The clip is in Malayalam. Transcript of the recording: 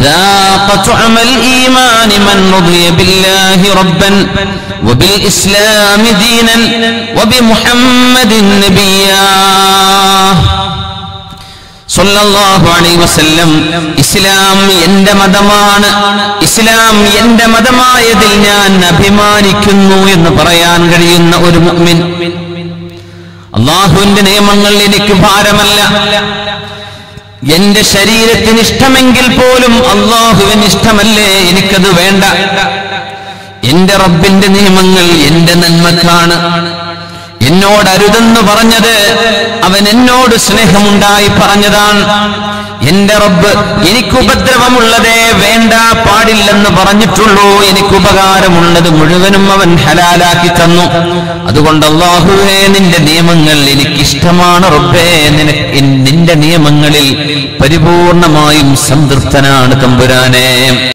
ذاق طعم الإيمان من رضي بالله ربا وبالإسلام دينا وبمحمد نبيا സല്ലല്ലാഹു അലൈഹി വസല്ലം ഇസ്ലാം എന്റെ മതമാണ് ഇസ്ലാം എന്റെ മതമായതിൽ ഞാൻ അഭിമാനിക്കുന്നു എന്ന് പറയാൻ കഴിയുന്ന ഒരു മുഅ്മിൻ അള്ളാഹുവിന്റെ നിയമങ്ങൾ എനിക്ക് ഭാരമല്ല എന്റെ ശരീരത്തിന് ഇഷ്ടമെങ്കിൽ പോലും അള്ളാഹുവിന് ഇഷ്ടമല്ലേ എനിക്കത് വേണ്ട എന്റെ റബ്ബിന്റെ നിയമങ്ങൾ എന്റെ നന്മക്കാണ് എന്നോട് അരുതെന്ന് പറഞ്ഞത് അവൻ എന്നോട് സ്നേഹമുണ്ടായി പറഞ്ഞതാണ് എന്റെ റബ്ബ് എനിക്ക് ഉപദ്രവമുള്ളതേ വേണ്ട പാടില്ലെന്ന് പറഞ്ഞിട്ടുള്ളൂ എനിക്ക് ഉപകാരമുള്ളത് മുഴുവനും അവൻ ഹലാലാക്കി തന്നു അതുകൊണ്ട് അള്ളാഹുവേ നിന്റെ നിയമങ്ങൾ എനിക്കിഷ്ടമാണ് റബ്ബേ നിനക്ക് നിന്റെ നിയമങ്ങളിൽ പരിപൂർണമായും സംതൃപ്തനാണ് തമ്പുരാനെ